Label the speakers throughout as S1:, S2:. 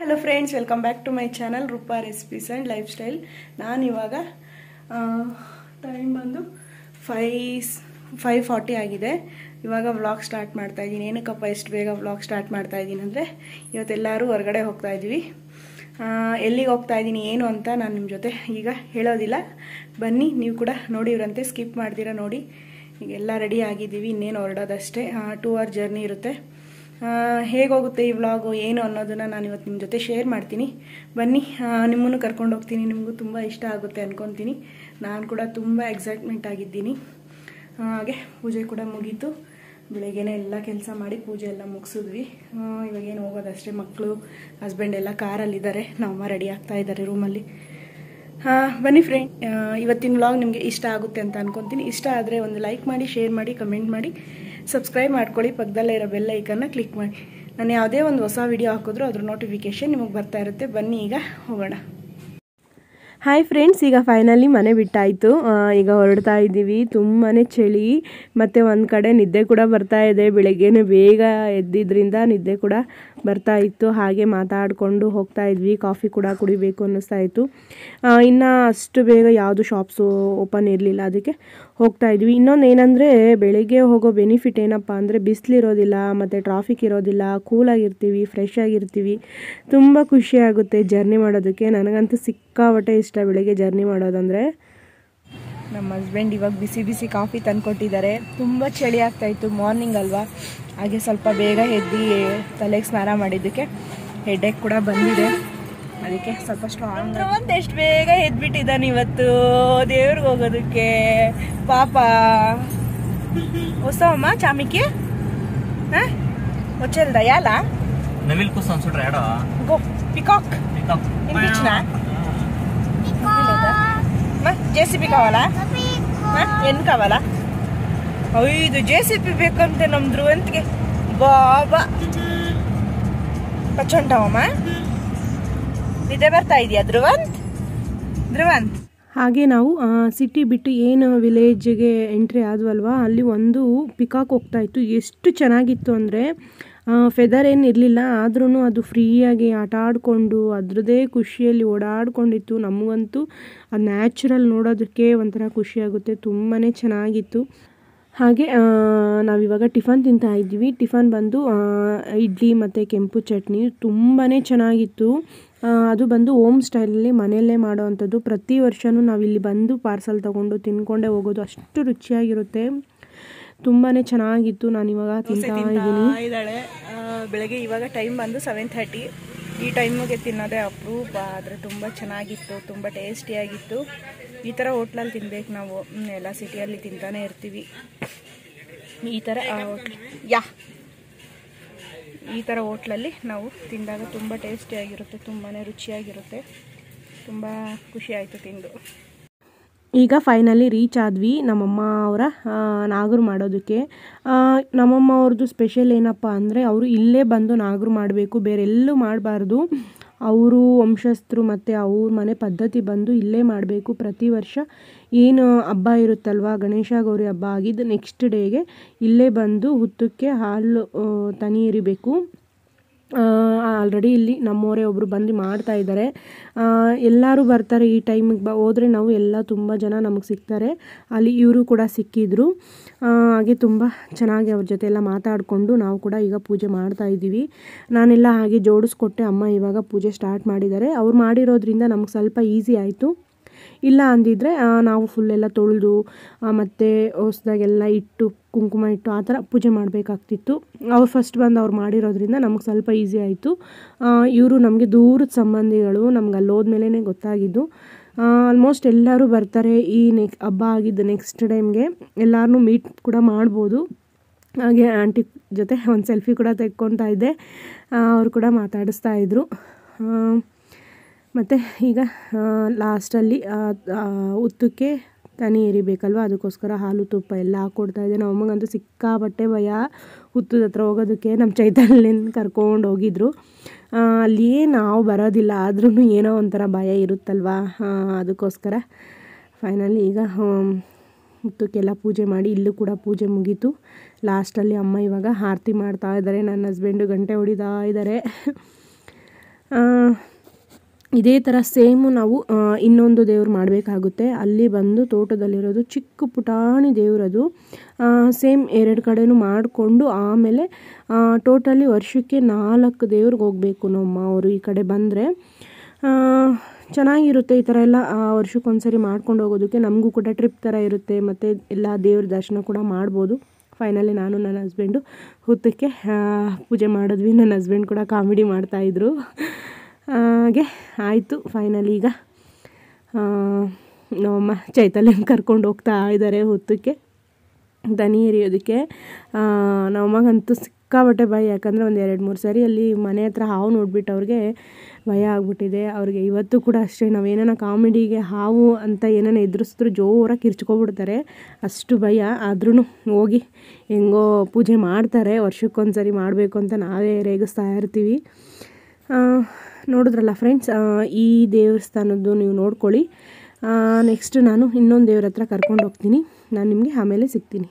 S1: Hello friends welcome back to my channel Roopa recipes and lifestyle ನಾನು ಇವಾಗ time ಬಂದು five five forty ಆಗಿದೆ ಇವಾಗ ವ್ಲಾಗ್ ಸ್ಟಾರ್ಟ್ ಮಾಡ್ತಾ ಇದ್ದೀನಿ ಏನಕ್ಕಪ್ಪ ಎಷ್ಟು ಬೇಗ ವ್ಲಾಗ್ ಸ್ಟಾರ್ಟ್ ಮಾಡ್ತಾ ಇದ್ದೀನಿ ಅಂದರೆ ಇವತ್ತೆಲ್ಲರೂ ಹೊರಗಡೆ ಹೋಗ್ತಾ ಇದ್ದೀವಿ ಎಲ್ಲಿಗೆ ಹೋಗ್ತಾ ಇದ್ದೀನಿ ಏನು ಅಂತ ನಾನು ನಿಮ್ಮ ಜೊತೆ ಈಗ ಹೇಳೋದಿಲ್ಲ ಬನ್ನಿ ನೀವು ಕೂಡ ನೋಡಿವ್ರಂತೆ ಸ್ಕಿಪ್ ಮಾಡ್ತೀರಾ ನೋಡಿ ಈಗ ಎಲ್ಲ ರೆಡಿ ಆಗಿದ್ದೀವಿ ಇನ್ನೇನು ಹೊರಡೋದಷ್ಟೇ ಟೂ ಅವರ್ ಜರ್ನಿ ಇರುತ್ತೆ ಹೇಗೋಗುತ್ತೆ ಈ ವ್ಲಾಗು ಏನು ಅನ್ನೋದನ್ನು ನಾನು ಇವತ್ತು ನಿಮ್ಮ ಜೊತೆ ಶೇರ್ ಮಾಡ್ತೀನಿ ಬನ್ನಿ ನಿಮ್ಮನ್ನು ಕರ್ಕೊಂಡು ಹೋಗ್ತೀನಿ ನಿಮಗೂ ತುಂಬ ಇಷ್ಟ ಆಗುತ್ತೆ ಅಂದ್ಕೊತೀನಿ ನಾನು ಕೂಡ ತುಂಬ ಎಕ್ಸೈಟ್ಮೆಂಟ್ ಆಗಿದ್ದೀನಿ ಹಾಗೆ ಪೂಜೆ ಕೂಡ ಮುಗೀತು ಬೆಳಗ್ಗೆನೇ ಎಲ್ಲ ಕೆಲಸ ಮಾಡಿ ಪೂಜೆ ಎಲ್ಲ ಮುಗಿಸಿದ್ವಿ ಇವಾಗೇನು ಹೋಗೋದಷ್ಟೇ ಮಕ್ಕಳು ಹಸ್ಬೆಂಡ್ ಎಲ್ಲ ಕಾರಲ್ಲಿದ್ದಾರೆ ನಮ್ಮಮ್ಮ ರೆಡಿ ಆಗ್ತಾ ಇದ್ದಾರೆ ರೂಮಲ್ಲಿ ಹಾಂ ಬನ್ನಿ ಫ್ರೆಂಡ್ ಇವತ್ತಿನ ವ್ಲಾಗ್ ನಿಮಗೆ ಇಷ್ಟ ಆಗುತ್ತೆ ಅಂತ ಅನ್ಕೊತೀನಿ ಇಷ್ಟ ಆದರೆ ಒಂದು ಲೈಕ್ ಮಾಡಿ ಶೇರ್ ಮಾಡಿ ಕಮೆಂಟ್ ಮಾಡಿ ಸಬ್ಸ್ಕ್ರೈಬ್ ಮಾಡ್ಕೊಳ್ಳಿ ಪಕ್ಕದಲ್ಲೇ ಇರೋ ಬೆಲ್ ಐಕನ್ನ ಕ್ಲಿಕ್ ಮಾಡಿ ನಾನು ಯಾವುದೇ ಒಂದು ಹೊಸ ವಿಡಿಯೋ ಹಾಕಿದ್ರು ಅದ್ರ ನೋಟಿಫಿಕೇಷನ್ ನಿಮಗೆ ಬರ್ತಾ ಇರುತ್ತೆ ಬನ್ನಿ ಈಗ ಹೋಗೋಣ
S2: ಹಾಯ್ ಫ್ರೆಂಡ್ಸ್ ಈಗ ಫೈನಲಿ ಮನೆ ಬಿಟ್ಟಾಯಿತು ಈಗ ಹೊರಡ್ತಾ ಇದ್ದೀವಿ ತುಂಬಾ ಚಳಿ ಮತ್ತು ಒಂದು ಕಡೆ ನಿದ್ದೆ ಕೂಡ ಬರ್ತಾ ಇದೆ ಬೆಳಗ್ಗೆನೇ ಬೇಗ ಎದ್ದಿದ್ರಿಂದ ನಿದ್ದೆ ಕೂಡ ಬರ್ತಾ ಇತ್ತು ಹಾಗೆ ಮಾತಾಡಿಕೊಂಡು ಹೋಗ್ತಾ ಇದ್ವಿ ಕಾಫಿ ಕೂಡ ಕುಡಿಬೇಕು ಅನ್ನಿಸ್ತಾ ಇತ್ತು ಇನ್ನು ಅಷ್ಟು ಬೇಗ ಯಾವುದು ಶಾಪ್ಸು ಓಪನ್ ಇರಲಿಲ್ಲ ಅದಕ್ಕೆ ಹೋಗ್ತಾ ಇದ್ವಿ ಇನ್ನೊಂದು ಏನಂದರೆ ಬೆಳಗ್ಗೆ ಹೋಗೋ ಬೆನಿಫಿಟ್ ಏನಪ್ಪ ಅಂದರೆ ಬಿಸಿಲಿರೋದಿಲ್ಲ ಮತ್ತು ಟ್ರಾಫಿಕ್ ಇರೋದಿಲ್ಲ ಕೂಲಾಗಿರ್ತೀವಿ ಫ್ರೆಶ್ ಆಗಿರ್ತೀವಿ ತುಂಬ ಖುಷಿಯಾಗುತ್ತೆ ಜರ್ನಿ ಮಾಡೋದಕ್ಕೆ ನನಗಂತೂ ಸಿಕ್ಕಾಪಟ್ಟೆ ಇಷ್ಟ ಬೆಳಗ್ಗೆ ಜರ್ನಿ ಮಾಡೋದಂದರೆ ನಮ್ಮ ಹಸ್ಬೆಂಡ್ ಇವಾಗ ಬಿಸಿ ಬಿಸಿ ಕಾಫಿ ತಂದುಕೊಟ್ಟಿದ್ದಾರೆ ತುಂಬ ಚಳಿ ಆಗ್ತಾಯಿತ್ತು ಮಾರ್ನಿಂಗ್ ಅಲ್ವಾ ಹಾಗೆ ಸ್ವಲ್ಪ ಬೇಗ ಎದ್ದು ತಲೆಗೆ ಸ್ನಾನ ಮಾಡಿದ್ದಕ್ಕೆ ಹೆಡ್ಡೇಕ್ ಕೂಡ ಬಂದಿದೆ ಅದಕ್ಕೆ ಸ್ವಲ್ಪ ಸ್ಟ್ರಾಂಗ್ ಒಂದು ಎಷ್ಟು ಬೇಗ ಎದ್ಬಿಟ್ಟಿದ್ದಾನೆ ಇವತ್ತು ದೇವ್ರಿಗೆ ಹೋಗೋದಕ್ಕೆ ಪಾಪ ಹೊಸವಮ್ಮ ಚಾಮಿಕಿ ಹಾಂ వచ్చేదా యాలా
S3: నవిల్ కోసం చూడరా ఏడో
S2: గో పికాక్ వినిపించినా జేసీబీ కావాలా ఆ? ఎన్ని కావాలా ಐದು ಜೆ ಸಿ ಪಿ ಬೇಕಂತೆ ನಮ್ಮ ಧ್ರುವಂತ್ಗೆ ಬಾಬಾ ಪಚ್ಚೊಂಟವಮ್ಮ ನಿದ್ದೆ ಬರ್ತಾ ಇದೆಯಾ ಧ್ರುವಂತ್ ಧ್ರುವಂತ್ ಹಾಗೆ ನಾವು ಸಿಟಿ ಬಿಟ್ಟು ಏನು ವಿಲೇಜ್ಗೆ ಎಂಟ್ರಿ ಆದ್ವಲ್ವಾ ಅಲ್ಲಿ ಒಂದು ಪಿಕಾಕ್ ಹೋಗ್ತಾ ಇತ್ತು ಎಷ್ಟು ಚೆನ್ನಾಗಿತ್ತು ಅಂದರೆ ಫೆದರ್ ಏನು ಇರಲಿಲ್ಲ ಆದ್ರೂ ಅದು ಫ್ರೀಯಾಗಿ ಆಟ ಆಡಿಕೊಂಡು ಅದ್ರದ್ದೇ ಖುಷಿಯಲ್ಲಿ ಓಡಾಡ್ಕೊಂಡಿತ್ತು ನಮಗಂತೂ ಅದು ನ್ಯಾಚುರಲ್ ನೋಡೋದಕ್ಕೆ ಒಂಥರ ಖುಷಿಯಾಗುತ್ತೆ ತುಂಬಾ ಚೆನ್ನಾಗಿತ್ತು ಹಾಗೆ ನಾವಿವಾಗ ಟಿಫನ್ ತಿಂತಾ ಇದ್ವಿ ಟಿಫನ್ ಬಂದು ಇಡ್ಲಿ ಮತ್ತು ಕೆಂಪು ಚಟ್ನಿ ತುಂಬಾ ಚೆನ್ನಾಗಿತ್ತು ಅದು ಬಂದು ಓಮ್ ಸ್ಟೈಲಲ್ಲಿ ಮನೆಯಲ್ಲೇ ಮಾಡೋವಂಥದ್ದು ಪ್ರತಿ ವರ್ಷವೂ ನಾವಿಲ್ಲಿ ಬಂದು ಪಾರ್ಸಲ್ ತೊಗೊಂಡು ತಿನ್ಕೊಂಡೇ ಹೋಗೋದು ಅಷ್ಟು ರುಚಿಯಾಗಿರುತ್ತೆ ತುಂಬಾ ಚೆನ್ನಾಗಿತ್ತು ನಾನು ಇವಾಗ ತಿಂತಾ ಇದ್ದೀನಿ
S1: ಇದ್ದಾಳೆ ಬೆಳಗ್ಗೆ ಇವಾಗ ಟೈಮ್ ಬಂದು ಸೆವೆನ್ ಥರ್ಟಿ ಈ ಟೈಮಿಗೆ ತಿನ್ನೋದೇ ಅಪರೂಪ ಆದರೆ ತುಂಬ ಚೆನ್ನಾಗಿತ್ತು ತುಂಬ ಟೇಸ್ಟಿಯಾಗಿತ್ತು ಈ ಥರ ಹೋಟ್ಲಲ್ಲಿ ತಿನ್ಬೇಕು ನಾವು ಹ್ಮ್, ಎಲ್ಲ ಸಿಟಿಯಲ್ಲಿ ತಿಂತಾನೆ ಇರ್ತೀವಿ ಈ ಥರ ಹೋಟ್ಲ್ ಯಾ ಈ ಥರ ಹೋಟ್ಲಲ್ಲಿ ನಾವು ತಿಂದಾಗ ತುಂಬ ಟೇಸ್ಟಿಯಾಗಿರುತ್ತೆ ತುಂಬಾ ರುಚಿಯಾಗಿರುತ್ತೆ ತುಂಬ ಖುಷಿ ಆಯಿತು ತಿಂದು
S2: ಈಗ ಫೈನಲಿ ರೀಚ್ ಆದ್ವಿ ನಮ್ಮಮ್ಮ ಅವರ ನಾಗರು ಮಾಡೋದಕ್ಕೆ ಆ, ನಮ್ಮಮ್ಮ ಅವ್ರದ್ದು ಸ್ಪೆಷಲ್ ಏನಪ್ಪ ಅಂದರೆ ಅವರು ಇಲ್ಲೇ ಬಂದು ನಾಗರು ಮಾಡಬೇಕು ಬೇರೆ ಎಲ್ಲೂ ಮಾಡಬಾರ್ದು ಅವರು ವಂಶಸ್ಥರು ಮತ್ತು ಅವ್ರ ಮನೆ ಪದ್ಧತಿ ಬಂದು ಇಲ್ಲೇ ಮಾಡಬೇಕು ಪ್ರತಿ ವರ್ಷ ಏನು ಹಬ್ಬ ಇರುತ್ತಲ್ವ ಗಣೇಶ ಗೌರಿ ಹಬ್ಬ ಆಗಿದ್ದು ನೆಕ್ಸ್ಟ್ ಡೇಗೆ ಇಲ್ಲೇ ಬಂದು ಹುತ್ತಕ್ಕೆ ಹಾಲು ಆ, ತನಿ ಎರಿಬೇಕು ಆಲ್ರೆಡಿ ಇಲ್ಲಿ ನಮ್ಮವರೇ ಒಬ್ಬರು ಬಂದು ಮಾಡ್ತಾ ಇದ್ದಾರೆ ಎಲ್ಲರೂ ಬರ್ತಾರೆ ಈ ಟೈಮಿಗೆ ಬ ಹೋದರೆ ನಾವು ಎಲ್ಲ ತುಂಬ ಜನ ನಮಗೆ ಸಿಗ್ತಾರೆ ಅಲ್ಲಿ ಇವರು ಕೂಡ ಸಿಕ್ಕಿದ್ರು ಆ, ಹಾಗೆ ತುಂಬ ಚೆನ್ನಾಗಿ ಅವ್ರ ಜೊತೆ ಎಲ್ಲ ಮಾತಾಡಿಕೊಂಡು ನಾವು ಕೂಡ ಈಗ ಪೂಜೆ ಮಾಡ್ತಾ ಇದ್ದೀವಿ ನಾನೆಲ್ಲ ಹಾಗೆ ಜೋಡಿಸ್ಕೊಟ್ಟೆ ಅಮ್ಮ ಇವಾಗ ಪೂಜೆ ಸ್ಟಾರ್ಟ್ ಮಾಡಿದ್ದಾರೆ ಅವ್ರು ಮಾಡಿರೋದ್ರಿಂದ ನಮ್ಗೆ ಸ್ವಲ್ಪ ಈಸಿ ಆಯಿತು ಇಲ್ಲ ಅಂದಿದ್ರೆ ಆ, ನಾವು ಫುಲ್ಲೆಲ್ಲ ತೊಳೆದು ಮತ್ತು ಹೊಸ್ದಾಗೆಲ್ಲ ಇಟ್ಟು ಕುಂಕುಮ ಇಟ್ಟು ಆ ಥರ ಪೂಜೆ ಮಾಡಬೇಕಾಗ್ತಿತ್ತು ಅವ್ರು ಫಸ್ಟ್ ಬಂದು ಅವ್ರು ಮಾಡಿರೋದ್ರಿಂದ ನಮಗೆ ಸ್ವಲ್ಪ ಈಸಿ ಆಯಿತು ಇವರು ನಮಗೆ ದೂರದ ಸಂಬಂಧಿಗಳು ನಮ್ಗೆ ಅಲ್ಲಿ ಹೋದ್ಮೇಲೆ ಗೊತ್ತಾಗಿದ್ದು ಆಲ್ಮೋಸ್ಟ್ ಎಲ್ಲರೂ ಬರ್ತಾರೆ ಈ ನೆಕ್ ಹಬ್ಬ ಆಗಿದ್ದು ನೆಕ್ಸ್ಟ್ ಟೈಮ್ಗೆ ಎಲ್ಲರನ್ನೂ ಮೀಟ್ ಕೂಡ ಮಾಡ್ಬೋದು ಹಾಗೆ ಆಂಟಿ ಜೊತೆ ಒಂದು ಸೆಲ್ಫಿ ಕೂಡ ತೆಕ್ಕೊತಾ ಇದ್ದೆ ಅವರು ಕೂಡ ಮಾತಾಡಿಸ್ತಾ ಇದ್ದರು ಮತ್ತು ಈಗ ಲಾಸ್ಟಲ್ಲಿ ಉತ್ತಕ್ಕೆ ತನಿ ಎರಿಬೇಕಲ್ವ ಅದಕ್ಕೋಸ್ಕರ ಹಾಲು ತುಪ್ಪ ಎಲ್ಲ ಹಾಕ್ಕೊಡ್ತಾ ಇದ್ದೆ ನಮ್ಮ ಅಮ್ಮಗಂತೂ ಸಿಕ್ಕಾಪಟ್ಟೆ ಭಯ ಹುತ್ತದ ಹತ್ರ ಹೋಗೋದಕ್ಕೆ ನಮ್ಮ ಚೈತನ್ಯನ ಕರ್ಕೊಂಡು ಹೋಗಿದ್ರು ಆ, ಅಲ್ಲಿ ನಾವು ಬರೋದಿಲ್ಲ ಆದ್ರೂ ಏನೋ ಒಂಥರ ಭಯ ಇರುತ್ತಲ್ವ ಆ, ಅದಕ್ಕೋಸ್ಕರ ಫೈನಲಿ ಈಗ ಹ್ಮ್, ಹುತ್ತಕ್ಕೆಲ್ಲ ಪೂಜೆ ಮಾಡಿ ಇಲ್ಲೂ ಕೂಡ ಪೂಜೆ ಮುಗೀತು ಲಾಸ್ಟಲ್ಲಿ ಅಮ್ಮ ಇವಾಗ ಆರತಿ ಮಾಡ್ತಾ ಇದ್ದಾರೆ ನನ್ನ ಹಸ್ಬೆಂಡು ಗಂಟೆ ಹೊಡಿತಾ ಇದ್ದಾರೆ ಆ, ಇದೇ ಥರ ಸೇಮು ನಾವು ಆ, ಇನ್ನೊಂದು ದೇವ್ರು ಮಾಡಬೇಕಾಗುತ್ತೆ ಅಲ್ಲಿ ಬಂದು ತೋಟದಲ್ಲಿರೋದು ಚಿಕ್ಕ ಪುಟಾಣಿ ದೇವ್ರದು ಸೇಮ್ ಎರಡು ಕಡೆನೂ ಮಾಡಿಕೊಂಡು ಆಮೇಲೆ ಟೋಟಲಿ ವರ್ಷಕ್ಕೆ ನಾಲ್ಕು ದೇವ್ರಿಗೆ ಹೋಗಬೇಕು ನಮ್ಮ ಅವರು ಈ ಕಡೆ ಬಂದರೆ ಚೆನ್ನಾಗಿರುತ್ತೆ ಈ ಥರ ಎಲ್ಲ ಆ, ವರ್ಷಕ್ಕೊಂದ್ಸರಿ ಮಾಡ್ಕೊಂಡು ಹೋಗೋದಕ್ಕೆ ನಮಗೂ ಕೂಡ ಟ್ರಿಪ್ ಥರ ಇರುತ್ತೆ ಮತ್ತು ಎಲ್ಲ ದೇವ್ರ ದರ್ಶನ ಕೂಡ ಮಾಡ್ಬೋದು ಫೈನಲಿ ನಾನು ನನ್ನ ಹಸ್ಬೆಂಡು ಹುತ್ತಕ್ಕೆ ಆ, ಪೂಜೆ ಮಾಡಿದ್ವಿ ನನ್ನ ಹಸ್ಬೆಂಡ್ ಕೂಡ ಕಾಮಿಡಿ ಮಾಡ್ತಾಯಿದ್ರು ಹಾಗೆ ಆಯಿತು ಫೈನಲಿ ಈಗ ಆ, ನಮ್ಮಮ್ಮ ಚೈತಲ್ಯನ ಕರ್ಕೊಂಡು ಹೋಗ್ತಾ ಇದ್ದಾರೆ ಹುತ್ತಕ್ಕೆ ದನಿ ಎರಿಯೋದಕ್ಕೆ ಆ, ನಮ್ಮಮ್ಮಗಂತೂ ಸಿಕ್ಕಾಬಟ್ಟೆ ಭಯ ಯಾಕಂದರೆ ಒಂದು ಎರಡು ಮೂರು ಸರಿ ಅಲ್ಲಿ ಮನೆ ಹತ್ರ ಹಾವು ನೋಡ್ಬಿಟ್ಟು ಅವ್ರಿಗೆ ಭಯ ಆಗ್ಬಿಟ್ಟಿದೆ ಅವ್ರಿಗೆ ಇವತ್ತು ಕೂಡ ಅಷ್ಟೇ ನಾವೇನ ಕಾಮಿಡಿಗೆ ಹಾವು ಅಂತ ಏನಾನ ಎದುರಿಸಿದ್ರು ಜೋರಾಗಿ ಕಿರ್ಚ್ಕೊಬಿಡ್ತಾರೆ ಅಷ್ಟು ಭಯ ಆದ್ರೂ ಹೋಗಿ ಹೆಂಗೋ ಪೂಜೆ ಮಾಡ್ತಾರೆ ವರ್ಷಕ್ಕೊಂದ್ಸರಿ ಮಾಡಬೇಕು ಅಂತ ನಾವೇ ರೇಗಿಸ್ತಾ ಇರ್ತೀವಿ ಆ, ನೋಡಿದ್ರಲ್ಲ ಫ್ರೆಂಡ್ಸ್ ಈ ದೇವಸ್ಥಾನದ್ದು ನೀವು ನೋಡ್ಕೊಳ್ಳಿ ನೆಕ್ಸ್ಟ್ ನಾನು ಇನ್ನೊಂದು ದೇವ್ರ ಹತ್ರ ಕರ್ಕೊಂಡು ಹೋಗ್ತೀನಿ ನಾನು ನಿಮಗೆ ಆಮೇಲೆ ಸಿಗ್ತೀನಿ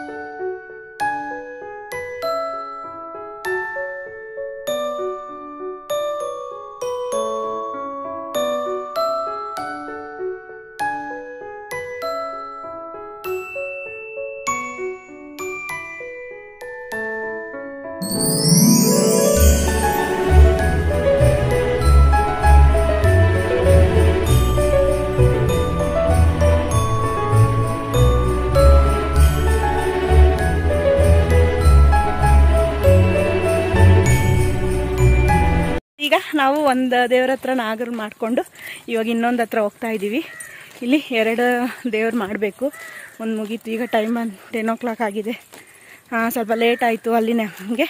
S1: ಈಗ ನಾವು ಒಂದು ದೇವ್ರ ಹತ್ರ ನಾಗರ್ ಮಾಡಿಕೊಂಡು ಇವಾಗ ಇನ್ನೊಂದು ಹತ್ರ ಹೋಗ್ತಾ ಇದ್ದೀವಿ ಇಲ್ಲಿ ಎರಡು ದೇವ್ರು ಮಾಡಬೇಕು ಒಂದು ಮುಗೀತು ಈಗ ಟೈಮ್ ಟೆನ್ ಓ ಕ್ಲಾಕ್ ಆಗಿದೆ ಆ, ಸ್ವಲ್ಪ ಲೇಟ್ ಆಯಿತು ಅಲ್ಲಿ ನಮಗೆ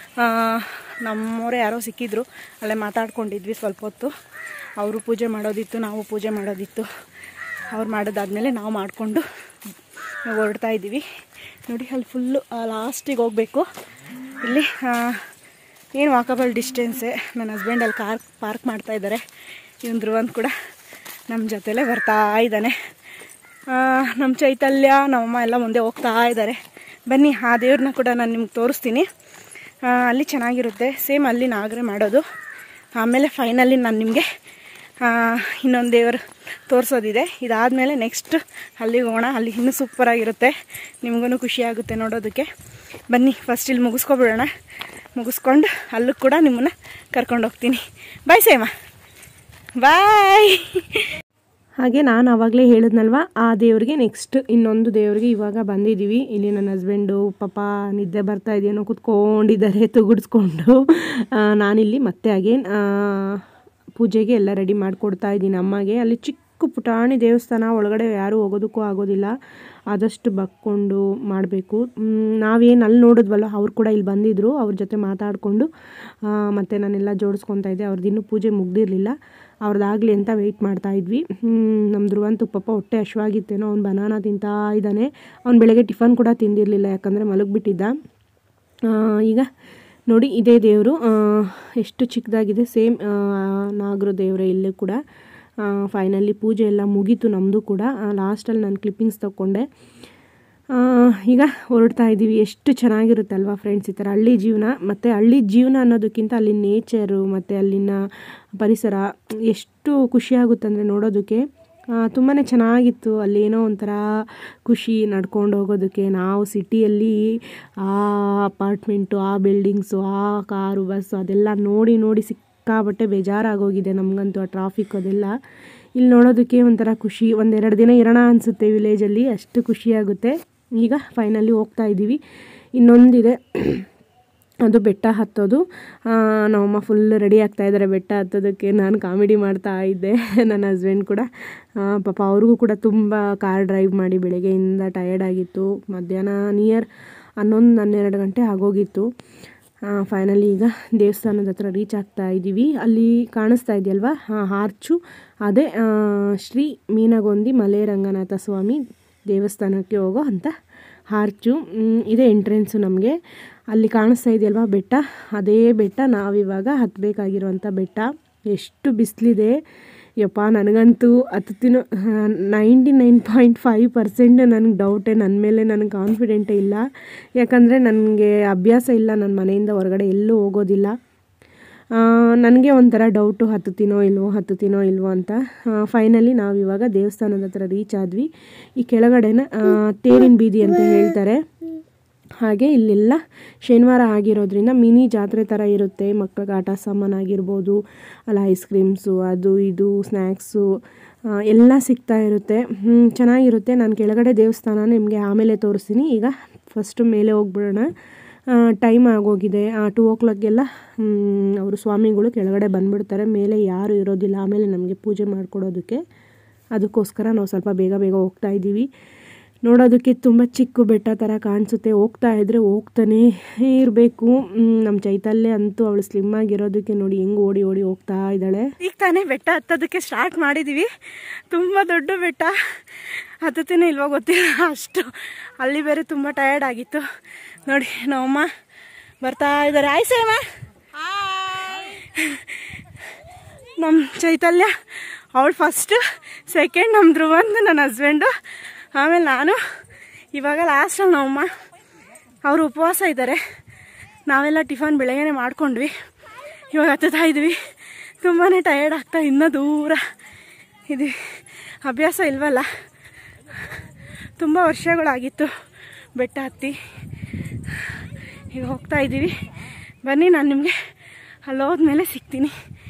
S1: ನಮ್ಮವರೇ ಯಾರೋ ಸಿಕ್ಕಿದ್ರು ಅಲ್ಲೇ ಮಾತಾಡ್ಕೊಂಡಿದ್ವಿ ಸ್ವಲ್ಪ ಹೊತ್ತು ಅವರು ಪೂಜೆ ಮಾಡೋದಿತ್ತು ನಾವು ಪೂಜೆ ಮಾಡೋದಿತ್ತು ಅವ್ರು ಮಾಡೋದಾದ್ಮೇಲೆ ನಾವು ಮಾಡಿಕೊಂಡು ಹೊರಡ್ತಾ ಇದ್ದೀವಿ ನೋಡಿ ಅಲ್ಲಿ ಫುಲ್ಲು ಲಾಸ್ಟಿಗೆ ಹೋಗಬೇಕು ಇಲ್ಲಿ ಆ, ಏನು ವಾಕಬಲ್ ಡಿಸ್ಟೆನ್ಸೇ ನನ್ನ ಹಸ್ಬೆಂಡ್ ಅಲ್ಲಿ ಕಾರ್ ಪಾರ್ಕ್ ಮಾಡ್ತಾ ಇದ್ದಾರೆ ಇವನ್ ಧ್ರುವಂತ್ ಕೂಡ ನಮ್ಮ ಜೊತೆಲೇ ಬರ್ತಾ ಇದ್ದಾನೆ ಆ, ನಮ್ಮ ಚೈತಲ್ಯ ನಮ್ಮಮ್ಮ ಎಲ್ಲ ಮುಂದೆ ಹೋಗ್ತಾ ಇದ್ದಾರೆ ಬನ್ನಿ ಆ ದೇವ್ರನ್ನ ಕೂಡ ನಾನು ನಿಮ್ಗೆ ತೋರಿಸ್ತೀನಿ ಆ, ಅಲ್ಲಿ ಚೆನ್ನಾಗಿರುತ್ತೆ ಸೇಮ್ ಅಲ್ಲಿ ನಾಗರೆ ಮಾಡೋದು ಆಮೇಲೆ ಫೈನಲಿ ನಾನು ನಿಮಗೆ ಇನ್ನೊಂದು ದೇವರು ತೋರಿಸೋದಿದೆ ಇದಾದಮೇಲೆ ನೆಕ್ಸ್ಟ್ ಅಲ್ಲಿಗೆ ಹೋಗೋಣ ಅಲ್ಲಿ ಇನ್ನೂ ಸೂಪರಾಗಿರುತ್ತೆ ನಿಮಗೂ ಖುಷಿ ಆಗುತ್ತೆ ನೋಡೋದಕ್ಕೆ ಬನ್ನಿ ಫಸ್ಟ್ ಇಲ್ಲಿ ಮುಗಿಸ್ಕೊಬಿಡೋಣ ಮುಗಿಸ್ಕೊಂಡು ಅಲ್ಲೂ ಕೂಡ ನಿಮ್ಮನ್ನು ಕರ್ಕೊಂಡು ಹೋಗ್ತೀನಿ ಬಾಯ್ ಸೇಮ ಬಾಯ್
S2: ಹಾಗೆ ನಾನು ಆವಾಗಲೇ ಹೇಳಿದ್ನಲ್ವ ಆ ದೇವ್ರಿಗೆ ನೆಕ್ಸ್ಟ್ ಇನ್ನೊಂದು ದೇವ್ರಿಗೆ ಇವಾಗ ಬಂದಿದ್ದೀವಿ ಇಲ್ಲಿ ನನ್ನ ಹಸ್ಬೆಂಡು ಪಾಪ ನಿದ್ದೆ ಬರ್ತಾ ಇದೆಯೇನೋ ಕೂತ್ಕೊಂಡಿದ್ದಾರೆ ತುಗುಡ್ಸ್ಕೊಂಡು ಆ, ನಾನಿಲ್ಲಿ ಮತ್ತೆ ಅಗೇನ್ ಪೂಜೆಗೆ ಎಲ್ಲ ರೆಡಿ ಮಾಡಿಕೊಡ್ತಾ ಇದ್ದೀನಿ ಅಮ್ಮಗೆ ಅಲ್ಲಿ ಚಿಕ್ಕ ಪುಟಾಣಿ ದೇವಸ್ಥಾನ ಒಳಗಡೆ ಯಾರೂ ಹೋಗೋದಕ್ಕೂ ಆಗೋದಿಲ್ಲ ಆದಷ್ಟು ಬಕ್ಕೊಂಡು ಮಾಡಬೇಕು ನಾವೇನು ಅಲ್ಲಿ ನೋಡಿದ್ವಲ್ಲ ಅವ್ರು ಕೂಡ ಇಲ್ಲಿ ಬಂದಿದ್ದರು ಅವ್ರ ಜೊತೆ ಮಾತಾಡಿಕೊಂಡು ಮತ್ತು ನಾನೆಲ್ಲ ಜೋಡಿಸ್ಕೊತಾ ಇದ್ದೆ ಅವ್ರದ್ದು ಇನ್ನೂ ಪೂಜೆ ಮುಗ್ದಿರಲಿಲ್ಲ ಅವ್ರದ್ದಾಗಲಿ ಅಂತ ವೆಯ್ಟ್ ಮಾಡ್ತಾ ಇದ್ವಿ ನಮ್ಮ ಧ್ರುವಂತು ಪಾಪ ಹೊಟ್ಟೆ ಹಶ್ವಾಗಿತ್ತೇನೋ ಅವ್ನು ಬನಾನ ತಿಂತಾ ಇದ್ದಾನೆ ಅವ್ನು ಬೆಳಗ್ಗೆ ಟಿಫನ್ ಕೂಡ ತಿಂದಿರಲಿಲ್ಲ ಯಾಕಂದರೆ ಮಲಗಿಬಿಟ್ಟಿದ್ದ ಈಗ ನೋಡಿ ಇದೇ ದೇವರು ಎಷ್ಟು ಚಿಕ್ಕದಾಗಿದೆ ಸೇಮ್ ನಾಗರ ದೇವರೇ ಇಲ್ಲೂ ಕೂಡ ಫೈನಲಿ ಪೂಜೆ ಎಲ್ಲ ಮುಗೀತು ನಮ್ಮದು ಕೂಡ ಲಾಸ್ಟಲ್ಲಿ ನಾನು ಕ್ಲಿಪ್ಪಿಂಗ್ಸ್ ತಗೊಂಡೆ ಆ, ಈಗ ಹೊರಡ್ತಾ ಇದ್ದೀವಿ ಎಷ್ಟು ಚೆನ್ನಾಗಿರುತ್ತೆ ಅಲ್ವಾ ಫ್ರೆಂಡ್ಸ್ ಈ ಥರ ಹಳ್ಳಿ ಜೀವನ ಮತ್ತು ಹಳ್ಳಿ ಜೀವನ ಅನ್ನೋದಕ್ಕಿಂತ ಅಲ್ಲಿ ನೇಚರು ಮತ್ತು ಅಲ್ಲಿನ ಪರಿಸರ ಎಷ್ಟು ಖುಷಿಯಾಗುತ್ತೆ ಅಂದರೆ ನೋಡೋದಕ್ಕೆ ತುಂಬಾ ಚೆನ್ನಾಗಿತ್ತು ಅಲ್ಲೇನೋ ಒಂಥರ ಖುಷಿ ನಡ್ಕೊಂಡು ಹೋಗೋದಕ್ಕೆ ನಾವು ಸಿಟಿಯಲ್ಲಿ ಆ ಅಪಾರ್ಟ್ಮೆಂಟು ಆ ಬಿಲ್ಡಿಂಗ್ಸು ಆ ಕಾರು ಬಸ್ಸು ಅದೆಲ್ಲ ನೋಡಿ ನೋಡಿ ಸಿಕ್ಕಾಬಟ್ಟೆ ಬೇಜಾರಾಗೋಗಿದೆ ನಮಗಂತೂ ಆ ಟ್ರಾಫಿಕ್ ಅದೆಲ್ಲ ಇಲ್ಲಿ ನೋಡೋದಕ್ಕೆ ಒಂಥರ ಖುಷಿ ಒಂದೆರಡು ದಿನ ಇರೋಣ ಅನಿಸುತ್ತೆ ವಿಲೇಜಲ್ಲಿ ಅಷ್ಟು ಖುಷಿಯಾಗುತ್ತೆ ಈಗ ಫೈನಲಿ ಹೋಗ್ತಾ ಇದ್ದೀವಿ ಇನ್ನೊಂದಿದೆ ಅದು ಬೆಟ್ಟ ಹತ್ತೋದು ಆ, ನಮ್ಮಮ್ಮ ಫುಲ್ ರೆಡಿ ಆಗ್ತಾ ಇದ್ದಾರೆ ಬೆಟ್ಟ ಹತ್ತೋದಕ್ಕೆ ನಾನು ಕಾಮಿಡಿ ಮಾಡ್ತಾ ಇದ್ದೆ ನನ್ನ ಹಸ್ಬೆಂಡ್ ಕೂಡ ಆ, ಪಾಪ ಅವ್ರಿಗೂ ಕೂಡ ತುಂಬ ಕಾರ್ ಡ್ರೈವ್ ಮಾಡಿ ಬೆಳಗ್ಗೆಯಿಂದ ಟಯರ್ಡ್ ಆಗಿತ್ತು ಮಧ್ಯಾಹ್ನ ನಿಯರ್ ಹನ್ನೊಂದು ಹನ್ನೆರಡು ಗಂಟೆ ಆಗೋಗಿತ್ತು ಫೈನಲಿ ಈಗ ದೇವಸ್ಥಾನದ ಹತ್ರ ರೀಚ್ ಆಗ್ತಾ ಇದ್ದೀವಿ ಅಲ್ಲಿ ಕಾಣಿಸ್ತಾ ಇದೆಯಲ್ವಾ ಹಾಂ ಆರ್ಚು ಅದೇ ಆ, ಶ್ರೀ ಮೀನಗೊಂದಿ ಮಲೆ ರಂಗನಾಥ ಸ್ವಾಮಿ ದೇವಸ್ಥಾನಕ್ಕೆ ಹೋಗೋ ಅಂತ ಆರ್ಚು ಮ್, ಇದೇ ಎಂಟ್ರೆನ್ಸು ನಮಗೆ ಅಲ್ಲಿ ಕಾಣಿಸ್ತಾ ಇದೆಯಲ್ವಾ ಬೆಟ್ಟ ಅದೇ ಬೆಟ್ಟ ನಾವಿವಾಗ ಹತ್ತಬೇಕಾಗಿರುವಂಥ ಬೆಟ್ಟ ಎಷ್ಟು ಬಿಸಿಲಿದೆ ಯಪ್ಪ ನನಗಂತೂ ಹತ್ತಿನ ninety nine point five percent ನನಗೆ ಡೌಟೇ ನನ್ನ ಮೇಲೆ ನನಗೆ ಕಾನ್ಫಿಡೆಂಟೇ ಇಲ್ಲ ಯಾಕಂದರೆ ನನಗೆ ಅಭ್ಯಾಸ ಇಲ್ಲ ನನ್ನ ಮನೆಯಿಂದ ಹೊರಗಡೆ ಎಲ್ಲೂ ಹೋಗೋದಿಲ್ಲ ನನಗೆ ಒಂಥರ ಡೌಟು ಹತ್ತುತ್ತೀನೋ ಇಲ್ವೋ ಹತ್ತುತ್ತೀನೋ ಇಲ್ವೋ ಅಂತ ಫೈನಲಿ ನಾವು ಇವಾಗ ದೇವಸ್ಥಾನದ ಹತ್ರ ರೀಚ್ ಆದ್ವಿ ಈ ಕೆಳಗಡೆನ ಆ, ತೇರಿನ ಬೀದಿ ಅಂತ ಹೇಳ್ತಾರೆ ಹಾಗೆ ಇಲ್ಲೆಲ್ಲ ಶನಿವಾರ ಆಗಿರೋದ್ರಿಂದ ಮಿನಿ ಜಾತ್ರೆ ಥರ ಇರುತ್ತೆ ಮಕ್ಳಿಗೆ ಆಟ ಸಾಮಾನು ಆಗಿರ್ಬೋದು ಅಲ್ಲ ಐಸ್ ಕ್ರೀಮ್ಸು ಅದು ಇದು ಸ್ನ್ಯಾಕ್ಸು ಎಲ್ಲ ಸಿಗ್ತಾ ಇರುತ್ತೆ ಹ್ಮ್, ಚೆನ್ನಾಗಿರುತ್ತೆ ನಾನು ಕೆಳಗಡೆ ದೇವಸ್ಥಾನ ನಿಮಗೆ ಆಮೇಲೆ ತೋರಿಸ್ತೀನಿ ಈಗ ಫಸ್ಟು ಮೇಲೆ ಹೋಗ್ಬಿಡೋಣ ಟೈಮ್ ಆಗೋಗಿದೆ ಟೂ ಓ ಕ್ಲಾಕ್ಗೆಲ್ಲ ಅವರು ಸ್ವಾಮಿಗಳು ಕೆಳಗಡೆ ಬಂದುಬಿಡ್ತಾರೆ ಮೇಲೆ ಯಾರು ಇರೋದಿಲ್ಲ ಆಮೇಲೆ ನಮಗೆ ಪೂಜೆ ಮಾಡಿಕೊಡೋದಕ್ಕೆ ಅದಕ್ಕೋಸ್ಕರ ನಾವು ಸ್ವಲ್ಪ ಬೇಗ ಬೇಗ ಹೋಗ್ತಾ ಇದ್ದೀವಿ ನೋಡೋದಕ್ಕೆ ತುಂಬ ಚಿಕ್ಕ ಬೆಟ್ಟ ಥರ ಕಾಣಿಸುತ್ತೆ ಹೋಗ್ತಾ ಇದ್ದರೆ ಹೋಗ್ತಾನೇ ಇರಬೇಕು ನಮ್ಮ ಚೈತಲ್ಯ ಅಂತೂ ಅವಳು ಸ್ಲಿಮ್ ಆಗಿರೋದಕ್ಕೆ ನೋಡಿ ಹೆಂಗೆ ಓಡಿ ಓಡಿ ಹೋಗ್ತಾ ಇದ್ದಾಳೆ
S1: ಈಗ ತಾನೇ ಬೆಟ್ಟ ಹತ್ತೋದಕ್ಕೆ ಸ್ಟಾರ್ಟ್ ಮಾಡಿದ್ದೀವಿ ತುಂಬ ದೊಡ್ಡ ಬೆಟ್ಟ ಹತ್ತುತ್ತೀನೋ ಇಲ್ವೋ ಗೊತ್ತಿಲ್ಲ ಅಷ್ಟು ಅಲ್ಲಿ ಬೇರೆ ತುಂಬ ಟಯರ್ಡ್ ಆಗಿತ್ತು ನೋಡಿ ನಮ್ಮಮ್ಮ ಬರ್ತಾ ಇದ್ದಾರೆ ಆಯ್ ಸೇಮ ನಮ್ಮ ಚೈತಲ್ಯ ಅವಳು ಫಸ್ಟು ಸೆಕೆಂಡ್ ನಮ್ಮ ಧ್ರುವಂದು ನನ್ನ ಹಸ್ಬೆಂಡು ಆಮೇಲೆ ನಾನು ಇವಾಗ ಲಾಸ್ಟಲ್ಲಿ ನಮ್ಮಮ್ಮ ಅವರು ಉಪವಾಸ ಇದ್ದಾರೆ ನಾವೆಲ್ಲ ಟಿಫನ್ ಬೆಳಗ್ಗೆನೆ ಮಾಡ್ಕೊಂಡ್ವಿ ಇವಾಗ ಹತ್ತುತ್ತಾ ಇದ್ವಿ ತುಂಬಾ ಟಯರ್ಡ್ ಆಗ್ತಾ ಇನ್ನೂ ದೂರ ಇದು ಅಭ್ಯಾಸ ಇಲ್ವಲ್ಲ ತುಂಬ ವರ್ಷಗಳಾಗಿತ್ತು ಬೆಟ್ಟ ಹತ್ತಿ ಈಗ ಹೋಗ್ತಾ ಇದ್ದೀವಿ ಬನ್ನಿ ನಾನು ನಿಮಗೆ ಅಲ್ಲೋದ್ಮೇಲೆ ಸಿಗ್ತೀನಿ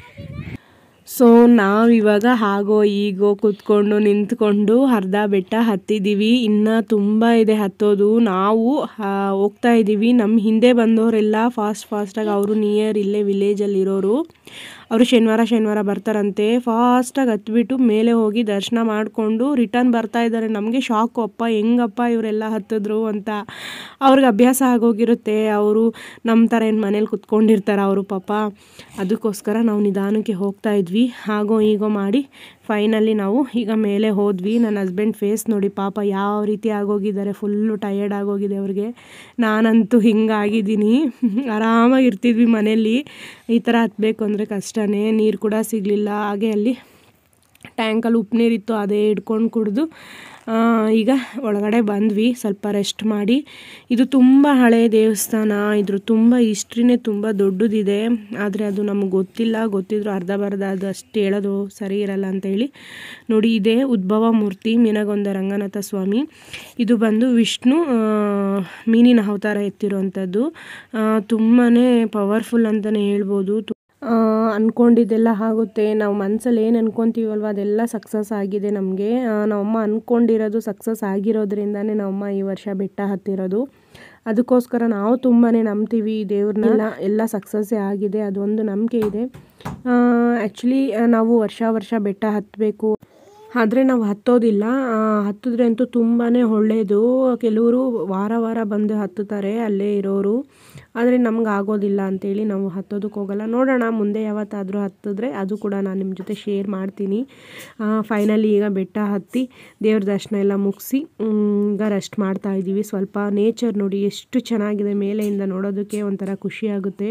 S2: ಸೊ ನಾವಿವಾಗ ಹಾಗೋ ಈಗೋ ಕೂತ್ಕೊಂಡು ನಿಂತ್ಕೊಂಡು ಅರ್ಧ ಬೆಟ್ಟ ಹತ್ತಿದ್ದೀವಿ ಇನ್ನು ತುಂಬ ಇದೆ ಹತ್ತೋದು ನಾವು ಆ, ಹೋಗ್ತಾ ಇದ್ದೀವಿ ನಮ್ಮ ಹಿಂದೆ ಬಂದವರೆಲ್ಲ ಫಾಸ್ಟ್ ಫಾಸ್ಟಾಗಿ ಅವರು ನಿಯರ್ ಇಲ್ಲೇ ವಿಲೇಜಲ್ಲಿ ಇರೋರು ಅವರು ಶನಿವಾರ ಶನಿವಾರ ಬರ್ತಾರಂತೆ ಫಾಸ್ಟಾಗಿ ಹತ್ಬಿಟ್ಟು ಮೇಲೆ ಹೋಗಿ ದರ್ಶನ ಮಾಡಿಕೊಂಡು ರಿಟರ್ನ್ ಬರ್ತಾ ಇದ್ದಾರೆ ನಮಗೆ ಶಾಕು ಅಪ್ಪ ಹೆಂಗಪ್ಪ ಇವರೆಲ್ಲ ಹತ್ತಿದ್ರು ಅಂತ ಅವ್ರಿಗೆ ಅಭ್ಯಾಸ ಆಗೋಗಿರುತ್ತೆ ಅವರು ನಮ್ಮ ಥರ ಏನು ಮನೇಲಿ ಕುತ್ಕೊಂಡಿರ್ತಾರೆ ಅವರು ಪಾಪ ಅದಕ್ಕೋಸ್ಕರ ನಾವು ನಿಧಾನಕ್ಕೆ ಹೋಗ್ತಾ ಇದ್ವಿ ಹಾಗೋ ಹೀಗೋ ಮಾಡಿ ಫೈನಲಿ ನಾವು ಈಗ ಮೇಲೆ ಹೋದ್ವಿ ನನ್ನ ಹಸ್ಬೆಂಡ್ ಫೇಸ್ ನೋಡಿ ಪಾಪ ಯಾವ ರೀತಿ ಆಗೋಗಿದ್ದಾರೆ ಫುಲ್ಲು ಟಯರ್ಡ್ ಆಗೋಗಿದೆ ಅವ್ರಿಗೆ ನಾನಂತೂ ಹಿಂಗಾಗಿದ್ದೀನಿ ಆರಾಮಾಗಿ ಇರ್ತಿದ್ವಿ ಮನೇಲಿ ಈ ಥರ ಹತ್ಬೇಕು ಅಂದರೆ ಕಷ್ಟನೇ ನೀರು ಕೂಡ ಸಿಗಲಿಲ್ಲ ಹಾಗೆ ಅಲ್ಲಿ ಟ್ಯಾಂಕಲ್ಲಿ ಉಪ್ಪು ನೀರಿತ್ತು ಅದೇ ಹಿಡ್ಕೊಂಡು ಕುಡಿದು ಆ, ಈಗ ಒಳಗಡೆ ಬಂದ್ವಿ ಸ್ವಲ್ಪ ರೆಸ್ಟ್ ಮಾಡಿ ಇದು ತುಂಬ ಹಳೆ ದೇವಸ್ಥಾನ ಇದ್ರ ತುಂಬ ಹಿಸ್ಟ್ರಿನೇ ತುಂಬ ದೊಡ್ಡದಿದೆ ಆದರೆ ಅದು ನಮಗೆ ಗೊತ್ತಿಲ್ಲ ಗೊತ್ತಿದ್ರು ಅರ್ಧ ಬರ್ಧ ಅದು ಅಷ್ಟು ಹೇಳೋದು ಸರಿ ಇರಲ್ಲ ಅಂತ ಹೇಳಿ ನೋಡಿ ಇದೇ ಉದ್ಭವ ಮೂರ್ತಿ ಮೀನಗೊಂದ ರಂಗನಾಥ ಸ್ವಾಮಿ ಇದು ಬಂದು ವಿಷ್ಣು ಆ, ಮೀನಿನ ಅವತಾರ ಎತ್ತಿರುವಂಥದ್ದು ತುಂಬಾ ಪವರ್ಫುಲ್ ಅಂತಲೇ ಹೇಳ್ಬೋದು ತು- ಆ, ಅನ್ಕೊಂಡಿದ್ದೆಲ್ಲ ಆಗುತ್ತೆ ನಾವು ಮನಸ್ಸಲ್ಲಿ ಏನು ಅನ್ಕೊಂತೀವಲ್ವ ಅದೆಲ್ಲ ಸಕ್ಸಸ್ ಆಗಿದೆ ನಮಗೆ ನಮ್ಮಮ್ಮ ಅಂದ್ಕೊಂಡಿರೋದು ಸಕ್ಸಸ್ ಆಗಿರೋದ್ರಿಂದನೇ ನಮ್ಮಮ್ಮ ಈ ವರ್ಷ ಬೆಟ್ಟ ಹತ್ತಿರೋದು ಅದಕ್ಕೋಸ್ಕರ ನಾವು ತುಂಬಾ ನಂಬ್ತೀವಿ ದೇವ್ರನ್ನೆಲ್ಲ ಎಲ್ಲ ಸಕ್ಸಸ್ಸೇ ಆಗಿದೆ ಅದೊಂದು ನಂಬಿಕೆ ಇದೆ ಆ್ಯಕ್ಚುಲಿ ನಾವು ವರ್ಷ ವರ್ಷ ಬೆಟ್ಟ ಹತ್ತಬೇಕು ಆದರೆ ನಾವು ಹತ್ತೋದಿಲ್ಲ ಆ, ಹತ್ತಿದ್ರೆ ಅಂತೂ ತುಂಬಾ ಒಳ್ಳೆಯದು ಕೆಲವರು ವಾರ ವಾರ ಬಂದು ಹತ್ತುತ್ತಾರೆ ಅಲ್ಲೇ ಇರೋರು ಆದರೆ ನಮ್ಗೆ ಆಗೋದಿಲ್ಲ ಅಂತೇಳಿ ನಾವು ಹತ್ತೋದಕ್ಕೆ ಹೋಗಲ್ಲ ನೋಡೋಣ ಮುಂದೆ ಯಾವತ್ತಾದರೂ ಹತ್ತಿದ್ರೆ ಅದು ಕೂಡ ನಾನು ನಿಮ್ಮ ಜೊತೆ ಶೇರ್ ಮಾಡ್ತೀನಿ ಫೈನಲಿ ಈಗ ಬೆಟ್ಟ ಹತ್ತಿ ದೇವ್ರ ದರ್ಶನ ಎಲ್ಲ ಮುಗಿಸಿ ಈಗ ರೆಸ್ಟ್ ಮಾಡ್ತಾ ಇದ್ದೀವಿ ಸ್ವಲ್ಪ ನೇಚರ್ ನೋಡಿ ಎಷ್ಟು ಚೆನ್ನಾಗಿದೆ ಮೇಲೆಯಿಂದ ನೋಡೋದಕ್ಕೆ ಒಂಥರ ಖುಷಿ ಆಗುತ್ತೆ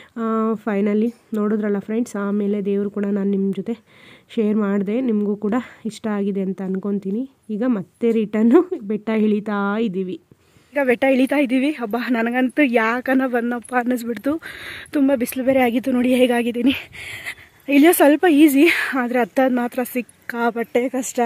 S2: ಫೈನಲಿ ನೋಡಿದ್ರಲ್ಲ ಫ್ರೆಂಡ್ಸ್ ಆಮೇಲೆ ದೇವರು ಕೂಡ ನಾನು ನಿಮ್ಮ ಜೊತೆ ಶೇರ್ ಮಾಡಿದೆ ನಿಮಗೂ ಕೂಡ ಇಷ್ಟ ಆಗಿದೆ ಅಂತ ಅನ್ಕೊತೀನಿ ಈಗ ಮತ್ತೆ ರಿಟರ್ನು ಬೆಟ್ಟ ಇಳಿತಾ ಇದ್ದೀವಿ
S1: ಈಗ ಬೆಟ್ಟ ಇಳಿತಾ ಇದ್ದೀವಿ ಹಬ್ಬ ನನಗಂತೂ ಯಾಕನ ಬಂದಪ್ಪ ಅನ್ನಿಸ್ಬಿಡ್ತು ತುಂಬ ಬಿಸಿಲು ಬೇರೆ ಆಗಿತ್ತು ನೋಡಿ ಹೇಗಾಗಿದ್ದೀನಿ ಇಳಿಯೋ ಸ್ವಲ್ಪ ಈಸಿ ಆದರೆ ಹತ್ತೋದು ಮಾತ್ರ ಸಿಕ್ಕಾಪಟ್ಟೆ ಕಷ್ಟ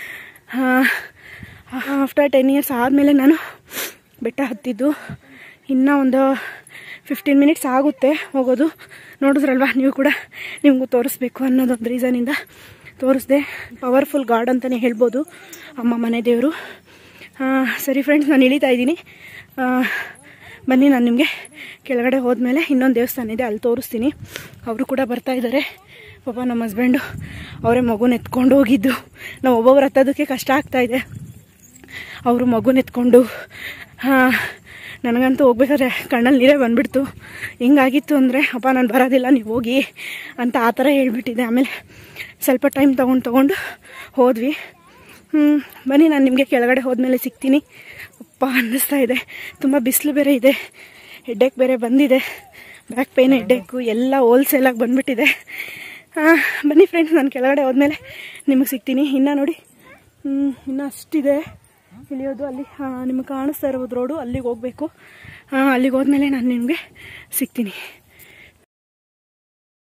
S1: ಆಫ್ಟರ್ ಟೆನ್ ಇಯರ್ಸ್ ಆದಮೇಲೆ ನಾನು ಬೆಟ್ಟ ಹತ್ತಿದ್ದು ಇನ್ನೂ ಒಂದು ಫಿಫ್ಟೀನ್ ಮಿನಿಟ್ಸ್ ಆಗುತ್ತೆ ಹೋಗೋದು ನೋಡಿದ್ರಲ್ವ ನೀವು ಕೂಡ ನಿಮಗೂ ತೋರಿಸ್ಬೇಕು ಅನ್ನೋದೊಂದು ರೀಸನಿಂದ ತೋರಿಸ್ದೆ ಪವರ್ಫುಲ್ ಗಾಡ್ ಅಂತಲೇ ಹೇಳ್ಬೋದು ಅಮ್ಮ ಮನೆ ದೇವರು ಆ, ಸರಿ ಫ್ರೆಂಡ್ಸ್ ನಾನು ಇಳಿತಾ ಇದ್ದೀನಿ ಆ, ಬನ್ನಿ ನಾನು ನಿಮಗೆ ಕೆಳಗಡೆ ಹೋದ್ಮೇಲೆ ಇನ್ನೊಂದು ದೇವಸ್ಥಾನ ಇದೆ ಅಲ್ಲಿ ತೋರಿಸ್ತೀನಿ ಅವರು ಕೂಡ ಬರ್ತಾ ಇದ್ದಾರೆ ಪಾಪ ನಮ್ಮ ಹಸ್ಬೆಂಡು ಅವರೇ ಮಗುನ ಎತ್ಕೊಂಡು ಹೋಗಿದ್ದು ನಾವು ಒಬ್ಬೊಬ್ರು ಹತ್ತೋದಕ್ಕೆ ಕಷ್ಟ ಆಗ್ತಾ ಇದೆ ಅವರು ಮಗುನ ಎತ್ಕೊಂಡು ನನಗಂತೂ ಹೋಗ್ಬೇಕಾದ್ರೆ ಕಣ್ಣಲ್ಲಿ ನೀರೇ ಬಂದ್ಬಿಡ್ತು ಹಿಂಗಾಗಿತ್ತು ಅಂದರೆ ಅಪ್ಪ ನಾನು ಬರೋದಿಲ್ಲ ನೀವು ಹೋಗಿ ಅಂತ ಆ ಥರ ಹೇಳ್ಬಿಟ್ಟಿದ್ದೆ ಆಮೇಲೆ ಸ್ವಲ್ಪ ಟೈಮ್ ತೊಗೊಂಡು ತೊಗೊಂಡು ಹೋದ್ವಿ ಹ್ಞೂ ಬನ್ನಿ ನಾನು ನಿಮಗೆ ಕೆಳಗಡೆ ಹೋದ್ಮೇಲೆ ಸಿಗ್ತೀನಿ ಅಪ್ಪ ಅನ್ನಿಸ್ತಾ ಇದೆ ತುಂಬ ಬಿಸಿಲು ಬೇರೆ ಇದೆ ಹೆಡ್ಡೇಕ್ ಬೇರೆ ಬಂದಿದೆ ಬ್ಯಾಕ್ ಪೇನ್ ಹೆಡ್ಡೇಕು ಎಲ್ಲ ಹೋಲ್ಸೇಲಾಗಿ ಬಂದ್ಬಿಟ್ಟಿದೆ ಆ, ಬನ್ನಿ ಫ್ರೆಂಡ್ಸ್ ನಾನು ಕೆಳಗಡೆ ಹೋದ್ಮೇಲೆ ನಿಮಗೆ ಸಿಗ್ತೀನಿ ಇನ್ನು ನೋಡಿ ಹ್ಮ್, ಇನ್ನು ಅಷ್ಟಿದೆ ಇಳಿಯೋದು ಅಲ್ಲಿ ನಿಮಗೆ ಕಾಣಿಸ್ತಾ ಇರೋದು ರೋಡು ಅಲ್ಲಿಗೆ ಹೋಗಬೇಕು ಅಲ್ಲಿಗೆ ಹೋದ್ಮೇಲೆ ನಾನು ನಿಮಗೆ ಸಿಗ್ತೀನಿ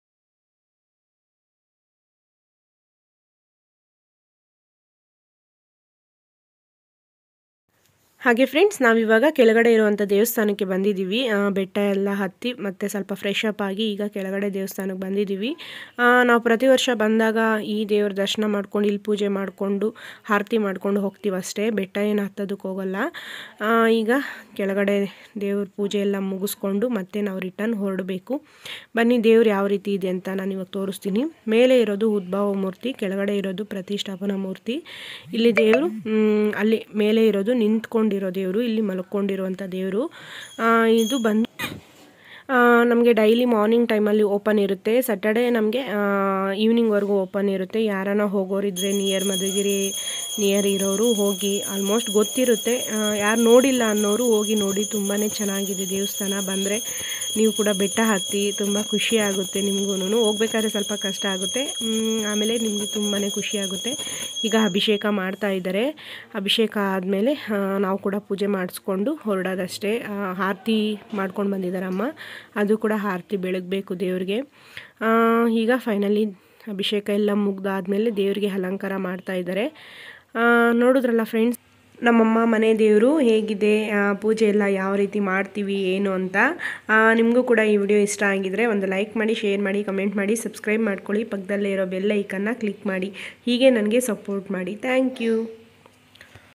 S2: ಹಾಗೆ ಫ್ರೆಂಡ್ಸ್ ನಾವಿವಾಗ ಕೆಳಗಡೆ ಇರುವಂಥ ದೇವಸ್ಥಾನಕ್ಕೆ ಬಂದಿದ್ದೀವಿ ಆ, ಬೆಟ್ಟ ಎಲ್ಲ ಹತ್ತಿ ಮತ್ತು ಸ್ವಲ್ಪ ಫ್ರೆಶ್ ಅಪ್ ಆಗಿ ಈಗ ಕೆಳಗಡೆ ದೇವಸ್ಥಾನಕ್ಕೆ ಬಂದಿದ್ದೀವಿ ಆ, ನಾವು ಪ್ರತಿ ವರ್ಷ ಬಂದಾಗ ಈ ದೇವ್ರ ದರ್ಶನ ಮಾಡ್ಕೊಂಡು ಇಲ್ಲಿ ಪೂಜೆ ಮಾಡಿಕೊಂಡು ಆರತಿ ಮಾಡ್ಕೊಂಡು ಹೋಗ್ತೀವಿ ಅಷ್ಟೇ ಬೆಟ್ಟ ಏನು ಹತ್ತೋದಕ್ಕೆ ಹೋಗಲ್ಲ ಆ, ಈಗ ಕೆಳಗಡೆ ದೇವ್ರ ಪೂಜೆ ಎಲ್ಲ ಮುಗಿಸ್ಕೊಂಡು ಮತ್ತೆ ನಾವು ರಿಟರ್ನ್ ಹೊರಡಬೇಕು ಬನ್ನಿ ದೇವ್ರು ಯಾವ ರೀತಿ ಇದೆ ಅಂತ ನಾನು ಇವಾಗ ತೋರಿಸ್ತೀನಿ ಮೇಲೆ ಇರೋದು ಉದ್ಭವ ಮೂರ್ತಿ ಕೆಳಗಡೆ ಇರೋದು ಪ್ರತಿಷ್ಠಾಪನಾ ಮೂರ್ತಿ ಇಲ್ಲಿ ದೇವರು ಮ್, ಅಲ್ಲಿ ಮೇಲೆ ಇರೋದು ನಿಂತ್ಕೊಂಡಿರೋ ದೇವರು ಇಲ್ಲಿ ಮಲ್ಕೊಂಡಿರುವಂಥ ದೇವರು ಆ, ಇದು ಬಂದು ನಮಗೆ ಡೈಲಿ ಮಾರ್ನಿಂಗ್ ಟೈಮಲ್ಲಿ ಓಪನ್ ಇರುತ್ತೆ ಸ್ಯಾಟರ್ಡೇ ನಮಗೆ ಈವ್ನಿಂಗ್ವರೆಗೂ ಓಪನ್ ಇರುತ್ತೆ ಯಾರನ್ನ ಹೋಗೋರಿದ್ರೆ ನಿಯರ್ ಮಧುಗಿರಿ ನಿಯರ್ ಇರೋರು ಹೋಗಿ ಆಲ್ಮೋಸ್ಟ್ ಗೊತ್ತಿರುತ್ತೆ ಯಾರು ನೋಡಿಲ್ಲ ಅನ್ನೋರು ಹೋಗಿ ನೋಡಿ ತುಂಬಾ ಚೆನ್ನಾಗಿದೆ ದೇವಸ್ಥಾನ ಬಂದರೆ ನೀವು ಕೂಡ ಬೆಟ್ಟ ಹತ್ತಿ ತುಂಬ ಖುಷಿ ಆಗುತ್ತೆ ನಿಮಗೂ ಹೋಗ್ಬೇಕಾದ್ರೆ ಸ್ವಲ್ಪ ಕಷ್ಟ ಆಗುತ್ತೆ ಮ್, ಆಮೇಲೆ ನಿಮಗೆ ತುಂಬಾ ಖುಷಿ ಆಗುತ್ತೆ ಈಗ ಅಭಿಷೇಕ ಮಾಡ್ತಾ ಇದ್ದಾರೆ ಅಭಿಷೇಕ ಆದಮೇಲೆ ನಾವು ಕೂಡ ಪೂಜೆ ಮಾಡಿಸ್ಕೊಂಡು ಹೊರಡೋದಷ್ಟೇ ಆ, ಆರತಿ ಮಾಡ್ಕೊಂಡು ಬಂದಿದ್ದಾರೆ ಅಮ್ಮ ಅದು ಕೂಡ ಆರತಿ ಬೆಳಗಬೇಕು ದೇವ್ರಿಗೆ ಆ, ಈಗ ಫೈನಲಿ ಅಭಿಷೇಕ ಎಲ್ಲ ಮುಗ್ದಾದ್ಮೇಲೆ ದೇವರಿಗೆ ಅಲಂಕಾರ ಮಾಡ್ತಾ ಇದ್ದಾರೆ ಆ, ನೋಡಿದ್ರಲ್ಲ ಫ್ರೆಂಡ್ಸ್ ನಮ್ಮಮ್ಮ ಮನೆ ದೇವರು ಹೇಗಿದೆ ಆ, ಪೂಜೆ ಎಲ್ಲ ಯಾವ ರೀತಿ ಮಾಡ್ತೀವಿ ಏನು ಅಂತ ಆ, ನಿಮಗೂ ಕೂಡ ಈ ವಿಡಿಯೋ ಇಷ್ಟ ಆಗಿದ್ರೆ ಒಂದು ಲೈಕ್ ಮಾಡಿ ಶೇರ್ ಮಾಡಿ ಕಮೆಂಟ್ ಮಾಡಿ ಸಬ್ಸ್ಕ್ರೈಬ್ ಮಾಡ್ಕೊಳ್ಳಿ ಪಕ್ಕದಲ್ಲೇ ಇರೋ ಬೆಲ್ ಐಕನ್ನ ಕ್ಲಿಕ್ ಮಾಡಿ ಹೀಗೆ ನನಗೆ ಸಪೋರ್ಟ್ ಮಾಡಿ ಥ್ಯಾಂಕ್ ಯು